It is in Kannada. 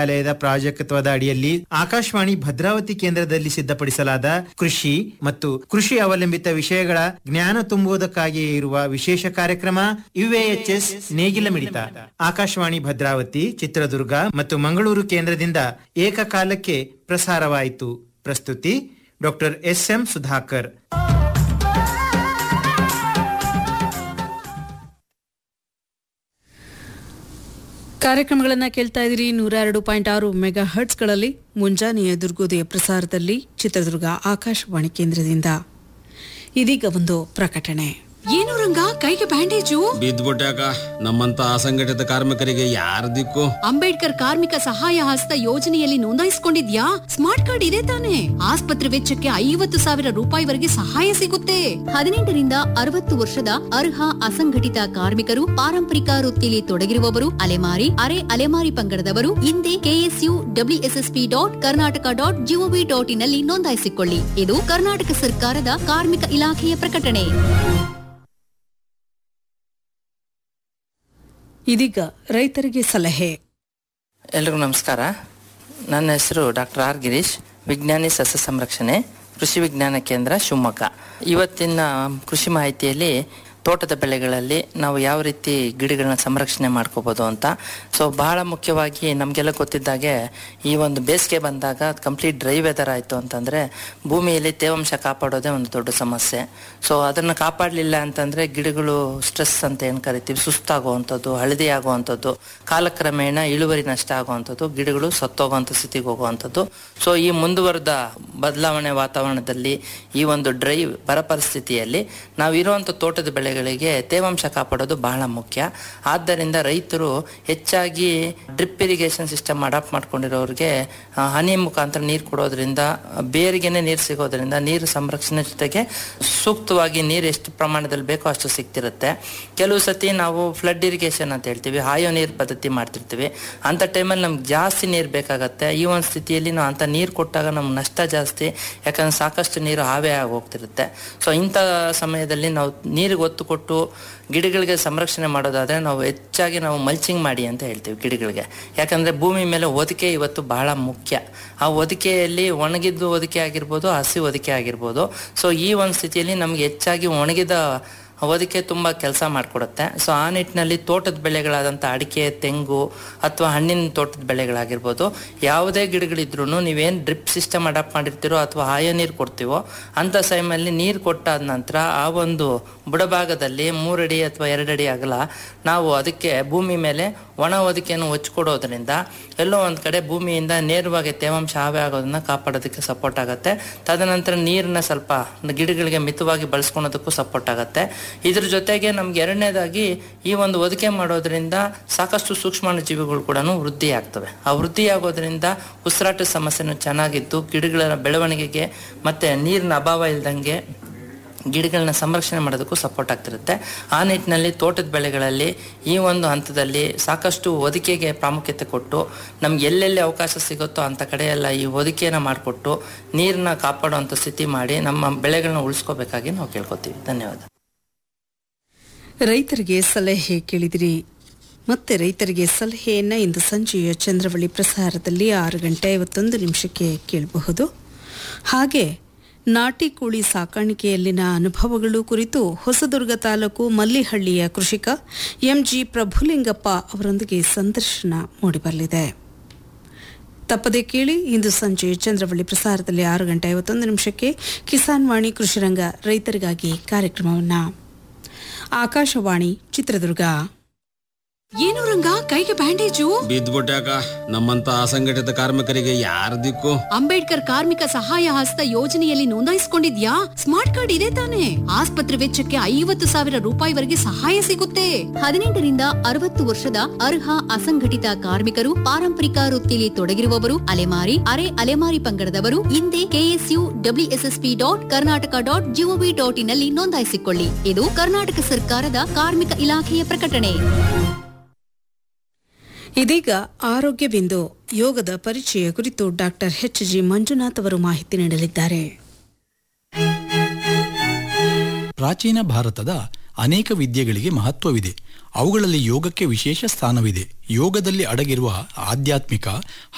ವಿಶ್ವವಿದ್ಯಾಲಯದ ಪ್ರಾಜೆಕ್ಟ್ವದ ಅಡಿಯಲ್ಲಿ ಆಕಾಶವಾಣಿ ಭದ್ರಾವತಿ ಕೇಂದ್ರದಲ್ಲಿ ಸಿದ್ಧಪಡಿಸಲಾದ ಕೃಷಿ ಮತ್ತು ಕೃಷಿ ಅವಲಂಬಿತ ವಿಷಯಗಳ ಜ್ಞಾನ ತುಂಬುವುದಕ್ಕಾಗಿಯೇ ಇರುವ ವಿಶೇಷ ಕಾರ್ಯಕ್ರಮ ಯುಎಎಚ್ಎಸ್ ನೇಗಿಲ ಮಿಡಿತ ಆಕಾಶವಾಣಿ ಭದ್ರಾವತಿ ಚಿತ್ರದುರ್ಗ ಮತ್ತು ಮಂಗಳೂರು ಕೇಂದ್ರದಿಂದ ಏಕಕಾಲಕ್ಕೆ ಪ್ರಸಾರವಾಯಿತು ಪ್ರಸ್ತುತಿ ಡಾಕ್ಟರ್ ಎಸ್ ಎಂ ಸುಧಾಕರ್ ಕಾರ್ಯಕ್ರಮಗಳನ್ನ ಕೇಳ್ತಾ ಇದ್ದೀರಿ ನೂರ ಎರಡು ಪಾಯಿಂಟ್ ಆರು ಮೆಗಾ ಹರ್ಟ್ಸ್ಗಳಲ್ಲಿ ಮುಂಜಾನೆಯ ದುರ್ಗೋದಯ ಪ್ರಸಾರದಲ್ಲಿ ಚಿತ್ರದುರ್ಗ ಆಕಾಶವಾಣಿ ಕೇಂದ್ರದಿಂದ ಇದೀಗ ಒಂದು ಪ್ರಕಟಣೆ ಏನು ರಂಗ ಕೈಗೆ ಬ್ಯಾಂಡೇಜು ಬಿದ್ದ್ಬಿಟ್ಟಾಕ ನಮ್ಮಂತ ಅಸಂಘಟಿತ ಕಾರ್ಮಿಕರಿಗೆ ಯಾರ ದಿಕ್ಕು ಅಂಬೇಡ್ಕರ್ ಕಾರ್ಮಿಕ ಸಹಾಯ ಹಸ್ತ ಯೋಜನೆಯಲ್ಲಿ ನೋಂದಾಯಿಸಿಕೊಂಡಿದ್ಯಾ ಸ್ಮಾರ್ಟ್ ಕಾರ್ಡ್ ಇದೆ ತಾನೆ ಆಸ್ಪತ್ರೆ ವೆಚ್ಚಕ್ಕೆ ಐವತ್ತು ಸಾವಿರ ರೂಪಾಯಿವರೆಗೆ ಸಹಾಯ ಸಿಗುತ್ತೆ ಹದಿನೆಂಟರಿಂದ ಅರವತ್ತು ವರ್ಷದ ಅರ್ಹ ಅಸಂಘಟಿತ ಕಾರ್ಮಿಕರು ಪಾರಂಪರಿಕ ವೃತ್ತಿಯಲ್ಲಿ ತೊಡಗಿರುವವರು ಅಲೆಮಾರಿ ಅರೆ ಅಲೆಮಾರಿ ಪಂಗಡದವರು ಹಿಂದೆ KSU WSSP dot Karnataka dot GOV dot in ನಲ್ಲಿ ನೋಂದಾಯಿಸಿಕೊಳ್ಳಿ ಇದು ಕರ್ನಾಟಕ ಸರ್ಕಾರದ ಕಾರ್ಮಿಕ ಇಲಾಖೆಯ ಪ್ರಕಟಣೆ ಇದೀಗ ರೈತರಿಗೆ ಸಲಹೆ ಎಲ್ರಿಗೂ ನಮಸ್ಕಾರ ನನ್ನ ಹೆಸರು ಡಾಕ್ಟರ್ ಆರ್ ಗಿರೀಶ್ ವಿಜ್ಞಾನಿ ಸಸ್ಯ ಸಂರಕ್ಷಣೆ ಕೃಷಿ ವಿಜ್ಞಾನ ಕೇಂದ್ರ ಶಿವಮೊಗ್ಗ ಇವತ್ತಿನ ಕೃಷಿ ಮಾಹಿತಿಯಲ್ಲಿ ತೋಟದ ಬೆಳೆಗಳಲ್ಲಿ ನಾವು ಯಾವ ರೀತಿ ಗಿಡಗಳನ್ನ ಸಂರಕ್ಷಣೆ ಮಾಡ್ಕೋಬೋದು ಅಂತ ಸೊ ಬಹಳ ಮುಖ್ಯವಾಗಿ ನಮಗೆಲ್ಲ ಗೊತ್ತಿದ್ದಾಗೆ ಈ ಒಂದು ಬೇಸಿಗೆ ಬಂದಾಗ ಕಂಪ್ಲೀಟ್ ಡ್ರೈ ವೆದರ್ ಆಯಿತು ಅಂತಂದರೆ ಭೂಮಿಯಲ್ಲಿ ತೇವಾಂಶ ಕಾಪಾಡೋದೇ ಒಂದು ದೊಡ್ಡ ಸಮಸ್ಯೆ ಸೊ ಅದನ್ನು ಕಾಪಾಡಲಿಲ್ಲ ಅಂತಂದರೆ ಗಿಡಗಳು ಸ್ಟ್ರೆಸ್ ಅಂತ ಏನು ಕರಿತೀವಿ ಸುಸ್ತಾಗುವಂಥದ್ದು ಹಳದಿ ಆಗುವಂಥದ್ದು ಕಾಲಕ್ರಮೇಣ ಇಳುವರಿ ನಷ್ಟ ಆಗುವಂಥದ್ದು ಗಿಡಗಳು ಸತ್ತೋಗುವಂಥ ಸ್ಥಿತಿಗೆ ಹೋಗುವಂಥದ್ದು ಸೊ ಈ ಮುಂದುವರೆದ ಬದಲಾವಣೆ ವಾತಾವರಣದಲ್ಲಿ ಈ ಒಂದು ಡ್ರೈ ಬರ ಪರಿಸ್ಥಿತಿಯಲ್ಲಿ ನಾವು ಇರುವಂಥ ತೋಟದ ಬೆಳೆಗಳಿಗೆ ತೇವಾಂಶ ಕಾಪಾಡೋದು ಬಹಳ ಮುಖ್ಯ ಆದ್ದರಿಂದ ರೈತರು ಹೆಚ್ಚಾಗಿ ಡ್ರಿಪ್ ಇರಿಗೇಷನ್ ಸಿಸ್ಟಮ್ ಅಡಾಪ್ಟ್ ಮಾಡ್ಕೊಂಡಿರೋರಿಗೆ ಆ, ಹನಿ ಮುಖಾಂತರ ನೀರು ಕೊಡೋದ್ರಿಂದ ಬೇರಿಗೆನೆ ನೀರು ಸಿಗೋದ್ರಿಂದ ನೀರು ಸಂರಕ್ಷಣೆ ಜೊತೆಗೆ ಸೂಕ್ತವಾಗಿ ನೀರು ಎಷ್ಟು ಪ್ರಮಾಣದಲ್ಲಿ ಬೇಕೋ ಅಷ್ಟು ಸಿಗ್ತಿರುತ್ತೆ ಕೆಲವು ಸತಿ ನಾವು ಫ್ಲಡ್ ಇರಿಗೇಷನ್ ಅಂತ ಹೇಳ್ತೀವಿ ಹಾಯೋ ನೀರು ಪದ್ಧತಿ ಮಾಡ್ತಿರ್ತೀವಿ ಅಂಥ ಟೈಮಲ್ಲಿ ನಮ್ಗೆ ಜಾಸ್ತಿ ನೀರು ಬೇಕಾಗತ್ತೆ ಈ ಒಂದು ಸ್ಥಿತಿಯಲ್ಲಿ ನಾವು ಅಂಥ ನೀರು ಕೊಟ್ಟಾಗ ನಮ್ಗೆ ನಷ್ಟ ಜಾಸ್ತಿ ಯಾಕಂದ್ರೆ ಸಾಕಷ್ಟು ನೀರು ಹಾವೇ ಆಗಿ ಹೋಗ್ತಿರುತ್ತೆ ಸೊ ಇಂಥ ಸಮಯದಲ್ಲಿ ನಾವು ನೀರಿಗೆ ಒತ್ತು ಕೊಟ್ಟು ಗಿಡಗಳಿಗೆ ಸಂರಕ್ಷಣೆ ಮಾಡೋದಾದ್ರೆ ನಾವು ಹೆಚ್ಚಾಗಿ ನಾವು ಮಲ್ಚಿಂಗ್ ಮಾಡಿ ಅಂತ ಹೇಳ್ತೀವಿ ಗಿಡಗಳಿಗೆ ಯಾಕಂದ್ರೆ ಭೂಮಿ ಮೇಲೆ ಒದಿಕೆ ಇವತ್ತು ಬಹಳ ಮುಖ್ಯ ಆ ಒದಿಕೆಯಲ್ಲಿ ಒಣಗಿದ್ದು ಒದಿಕೆ ಆಗಿರ್ಬೋದು ಹಸಿ ಒದಿಕೆ ಆಗಿರ್ಬೋದು ಸೊ ಈ ಒಂದು ಸ್ಥಿತಿಯಲ್ಲಿ ನಮ್ಗೆ ಹೆಚ್ಚಾಗಿ ಒಣಗಿದ ಅದಕ್ಕೆ ತುಂಬ ಕೆಲಸ ಮಾಡಿಕೊಡುತ್ತೆ ಸೊ ಆ ನಿಟ್ಟಿನಲ್ಲಿ ತೋಟದ ಬೆಳೆಗಳಾದಂಥ ಅಡಿಕೆ ತೆಂಗು ಅಥವಾ ಹಣ್ಣಿನ ತೋಟದ ಬೆಳೆಗಳಾಗಿರ್ಬೋದು ಯಾವುದೇ ಗಿಡಗಳಿದ್ರೂ ನೀವೇನು ಡ್ರಿಪ್ ಸಿಸ್ಟಮ್ ಅಡಾಪ್ಟ್ ಮಾಡಿರ್ತೀರೋ ಅಥವಾ ಆಯ ನೀರು ಕೊಡ್ತೀವೋ ಅಂಥ ಸಮಯದಲ್ಲಿ ನೀರು ಕೊಟ್ಟಾದ ನಂತರ ಆ ಒಂದು ಬುಡಭಾಗದಲ್ಲಿ ಮೂರಡಿ ಅಥವಾ ಎರಡಡಿ ಅಗಲ ನಾವು ಅದಕ್ಕೆ ಭೂಮಿ ಮೇಲೆ ಒಣ ಹೊದಿಕೆಯನ್ನು ಹೊಚ್ಕೊಡೋದ್ರಿಂದ ಎಲ್ಲೋ ಒಂದು ಕಡೆ ಭೂಮಿಯಿಂದ ನೇರವಾಗಿ ತೇವಾಂಶ ಹಾವೇ ಆಗೋದನ್ನ ಕಾಪಾಡೋದಕ್ಕೆ ಸಪೋರ್ಟ್ ಆಗುತ್ತೆ ತದನಂತರ ನೀರನ್ನ ಸ್ವಲ್ಪ ಗಿಡಗಳಿಗೆ ಮಿತವಾಗಿ ಬಳಸ್ಕೊಳೋದಕ್ಕೂ ಸಪೋರ್ಟ್ ಆಗುತ್ತೆ ಇದ್ರ ಜೊತೆಗೆ ನಮ್ಗೆ ಎರಡನೇದಾಗಿ ಈ ಒಂದು ಒದಿಕೆ ಮಾಡೋದ್ರಿಂದ ಸಾಕಷ್ಟು ಸೂಕ್ಷ್ಮಾಣು ಜೀವಿಗಳು ಕೂಡ ವೃದ್ಧಿ ಆಗ್ತವೆ ಆ ವೃದ್ಧಿ ಆಗೋದ್ರಿಂದ ಉಸಿರಾಟದ ಸಮಸ್ಯೆನೂ ಚೆನ್ನಾಗಿದ್ದು ಗಿಡಗಳ ಬೆಳವಣಿಗೆಗೆ ಮತ್ತೆ ನೀರಿನ ಅಭಾವ ಇಲ್ದಂಗೆ ಗಿಡಗಳನ್ನ ಸಂರಕ್ಷಣೆ ಮಾಡೋದಕ್ಕೂ ಸಪೋರ್ಟ್ ಆಗ್ತಿರುತ್ತೆ ಆ ನಿಟ್ಟಿನಲ್ಲಿ ತೋಟದ ಬೆಳೆಗಳಲ್ಲಿ ಈ ಒಂದು ಹಂತದಲ್ಲಿ ಸಾಕಷ್ಟು ಒದಿಕೆಗೆ ಪ್ರಾಮುಖ್ಯತೆ ಕೊಟ್ಟು ನಮ್ಗೆ ಎಲ್ಲೆಲ್ಲಿ ಅವಕಾಶ ಸಿಗುತ್ತೋ ಅಂಥ ಕಡೆ ಎಲ್ಲ ಈ ಒದಿಕೆಯನ್ನು ಮಾಡಿಕೊಟ್ಟು ನೀರನ್ನ ಕಾಪಾಡುವಂಥ ಸ್ಥಿತಿ ಮಾಡಿ ನಮ್ಮ ಬೆಳೆಗಳನ್ನ ಉಳಿಸ್ಕೋಬೇಕಾಗಿ ನಾವು ಕೇಳ್ಕೊತೀವಿ ಧನ್ಯವಾದ ರೈತರಿಗೆ ಸಲಹೆ ಕೇಳಿದಿರಿ ಮತ್ತೆ ರೈತರಿಗೆ ಸಲಹೆಯನ್ನ ಇಂದು ಸಂಜೆಯ ಚಂದ್ರವಳ್ಳಿ ಪ್ರಸಾರದಲ್ಲಿ ಆರು ಗಂಟೆ ಐವತ್ತೊಂದು ನಿಮಿಷಕ್ಕೆ ಕೇಳಬಹುದು ಹಾಗೆ ನಾಟಿ ಕೋಳಿ ಸಾಕಾಣಿಕೆಯಲ್ಲಿನ ಅನುಭವಗಳು ಕುರಿತು ಹೊಸದುರ್ಗ ತಾಲೂಕು ಮಲ್ಲಿಹಳ್ಳಿಯ ಕೃಷಿಕ ಎಂಜಿ ಪ್ರಭುಲಿಂಗಪ್ಪ ಅವರೊಂದಿಗೆ ಸಂದರ್ಶನ ಮೂಡಿಬರಲಿದೆ ತಪ್ಪದೆ ಕೇಳಿ ಇಂದು ಸಂಜೆ ಚಂದ್ರವಳ್ಳಿ ಪ್ರಸಾರದಲ್ಲಿ ಆರು ಗಂಟೆ ಐವತ್ತೊಂದು ನಿಮಿಷಕ್ಕೆ ಕಿಸಾನ್ ವಾಣಿ ಕೃಷಿರಂಗ ರೈತರಿಗಾಗಿ ಕಾರ್ಯಕ್ರಮವನ್ನ ಆಕಾಶವಾಣಿ ಚಿತ್ರದುರ್ಗ ಏನು ರಂಗ ಕೈಗೆ ಬ್ಯಾಂಡೇಜು ಬಿದ್ದ್ಬಿಟ್ಟಾಕ ನಮ್ಮಂತ ಅಸಂಘಟಿತ ಕಾರ್ಮಿಕರಿಗೆ ಯಾರ ದಿಕ್ಕು ಅಂಬೇಡ್ಕರ್ ಕಾರ್ಮಿಕ ಸಹಾಯ ಹಸ್ತ ಯೋಜನೆಯಲ್ಲಿ ನೋಂದಾಯಿಸಿಕೊಂಡಿದ್ಯಾ ಸ್ಮಾರ್ಟ್ ಕಾರ್ಡ್ ಇದೆ ತಾನೆ ಆಸ್ಪತ್ರೆ ವೆಚ್ಚಕ್ಕೆ ಐವತ್ತು ಸಾವಿರ ರೂಪಾಯಿವರೆಗೆ ಸಹಾಯ ಸಿಗುತ್ತೆ ಹದಿನೆಂಟರಿಂದ ಅರವತ್ತು ವರ್ಷದ ಅರ್ಹ ಅಸಂಘಟಿತ ಕಾರ್ಮಿಕರು ಪಾರಂಪರಿಕ ವೃತ್ತಿಯಲ್ಲಿ ತೊಡಗಿರುವವರು ಅಲೆಮಾರಿ ಅರೆ ಅಲೆಮಾರಿ ಪಂಗಡದವರು ಹಿಂದೆ KSU WSSP dot Karnataka dot GOV dot in ನಲ್ಲಿ ನೋಂದಾಯಿಸಿಕೊಳ್ಳಿ ಇದು ಕರ್ನಾಟಕ ಸರ್ಕಾರದ ಕಾರ್ಮಿಕ ಇಲಾಖೆಯ ಪ್ರಕಟಣೆ ಇದೀಗ ಆರೋಗ್ಯ ಬಿಂದು ಯೋಗದ ಪರಿಚಯ ಕುರಿತು ಡಾಕ್ಟರ್ ಎಚ್ ಜಿ ಮಂಜುನಾಥ್ ಅವರು ಮಾಹಿತಿ ನೀಡಲಿದ್ದಾರೆ ಪ್ರಾಚೀನ ಭಾರತದ ಅನೇಕ ವಿದ್ಯೆಗಳಿಗೆ ಮಹತ್ವವಿದೆ ಅವುಗಳಲ್ಲಿ ಯೋಗಕ್ಕೆ ವಿಶೇಷ ಸ್ಥಾನವಿದೆ ಯೋಗದಲ್ಲಿ ಅಡಗಿರುವ ಆಧ್ಯಾತ್ಮಿಕ